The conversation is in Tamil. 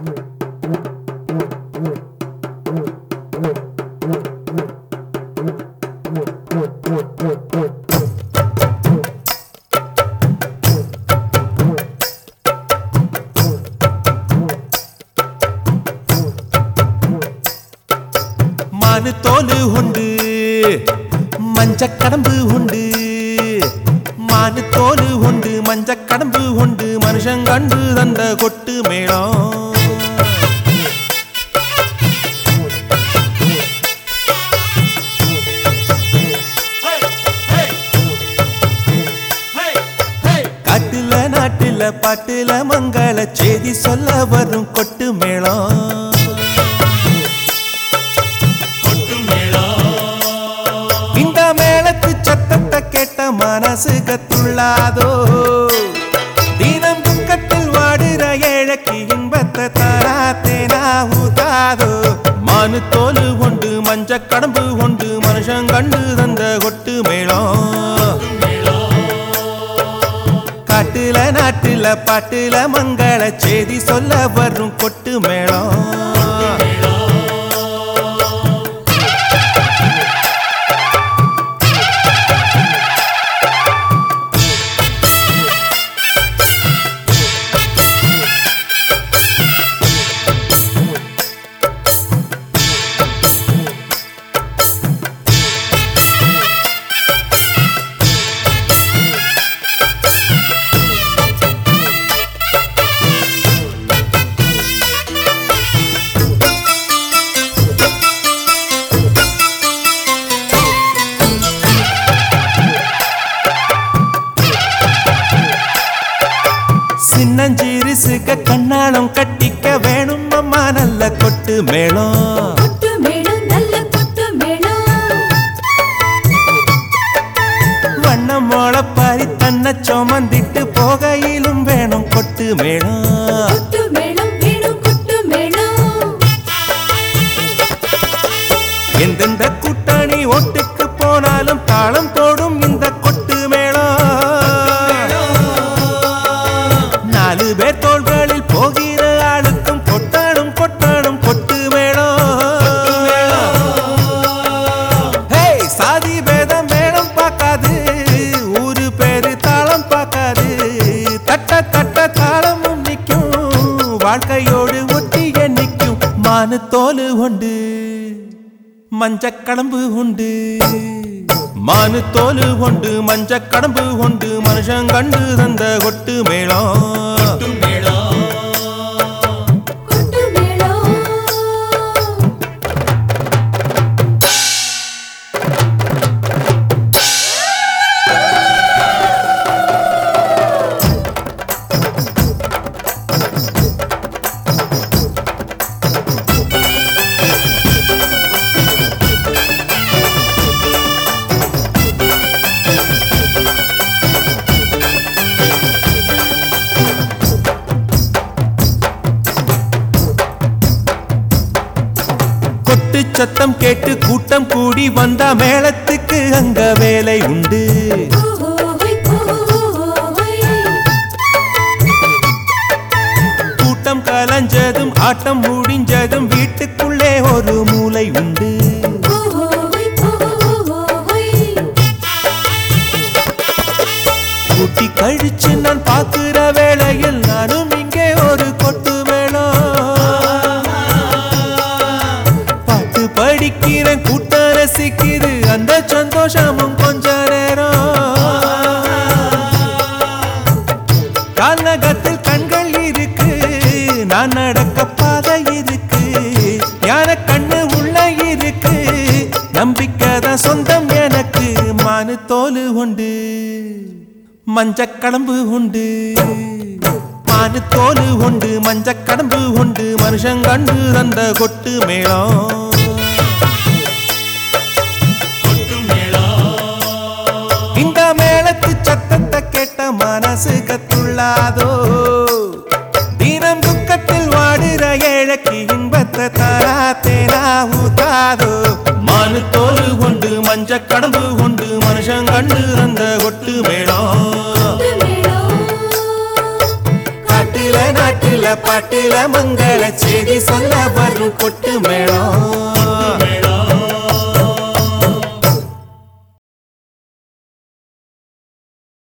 மானு தோலு உண்டு மஞ்ச கடம்பு உண்டு மானு தோலு உண்டு மஞ்ச கடம்பு உண்டு மனுஷன் கண்டு தந்த கொட்டு மேளம் காட்டுல நாட்டுல பாட்டுல மங்கள செய்தி சொல்ல வரும் கொட்டு மேளம் இந்த மேளத்து சத்தத்தை கேட்ட மனசு கத்துள்ளாதோ தினம் துக்கத்தில் வாடுற ஏழைக்கு இன்பத்தை தராத்தேனா ஊதாதோ மானு தோலு கொண்டு மஞ்ச கடம்பு கொண்டு மனுஷன் கண்டு தந்த கொட்டு மேளம் காட்டுல நாட்டுல பாட்டுல மங்கள செய்தி சொல்ல வரும் கொட்டு மேளம் சின்னஞ்சிறுசுக கண்ணாளம் கட்டிக்க வேணும் அம்மா நல்ல கொட்டு மேளம் கொட்டு மேளம் நல்ல கொட்டு மேளம் வண்ணம் மோளப்பாரி தன்னை சுமந்திட்டு போகையிலும் வேணும் கொட்டு மேளம் கொட்டு மேளம் வேணும் கொட்டு மேளம் எந்தெந்த கூட்டணி ஓட்டுக்கு போனாலும் தாளம் போடும் இந்த கொட்டு மேளம் நாலு பேர் தோள்களில் போகிற ஆளுக்கும் கொட்டாடும் கொட்டாடும் கொட்டு மேளம் ஹே சாதி பேதம் மேளம் பார்க்காது ஊரு பேரு தாளம் பார்க்காது தட்ட தட்ட தாளமும் நிற்கும் வாழ்க்கையோடு ஒட்டிய நிற்கும் மானு தோலு உண்டு மஞ்ச கடம்பு உண்டு மானு தோலு உண்டு மஞ்ச கடம்பு உண்டு மனுஷன் கண்டு தந்த கொட்டு மேளம் கொட்டு மேளம் கொட்டு சத்தம் கேட்டு கூட்டம் கூடி வந்தா மேளத்துக்கு அங்க வேலை உண்டு ஓஹோய் ஓஹோய் கூட்டம் கலைஞ்சதும் ஆட்டம் முடிஞ்சதும் வீட்டுக்குள்ளே ஒரு மூலை உண்டு ஓஹோய் ஓஹோய் கூட்டி கழிச்சு நான் பாக்குற வேளையில் நானும் இங்கே ஒரு கொட்டு மேளம் பாட்டு படிக்கிறேன் கூட்டம் ரசிக்குது அந்த சந்தோஷமும் கொஞ்ச நேரம் கால்நகத்தில் கண்கள் இருக்கு நான் நடக்க பாதை இருக்கு ஞான கண்ணு உள்ள இருக்கு நம்பிக்கை தான் சொந்தம் எனக்கு மானு தோலு உண்டு மஞ்ச கடம்பு உண்டு மானு தோலு உண்டு மஞ்ச கடம்பு உண்டு மனுஷன் கண்டு தந்த கொட்டு மேளம் இந்த மேளத்து சத்தத்தை கேட்ட மனசு கத்துள்ளாதோ தினம் துக்கத்தில் வாடுற ஏழைக்கு இன்பத்தை தராத்தேனா ஊத்தாதோ மானு தோலு கொண்டு மஞ்ச கடம்பு கொண்டு மனுஷன் கண்டு அந்த கொட்டு மேளம் கொட்டு மேளம் காட்டுல நாட்டுல பாட்டுல மங்கள செய்தி சொல்ல வரும் கொட்டு மேளம்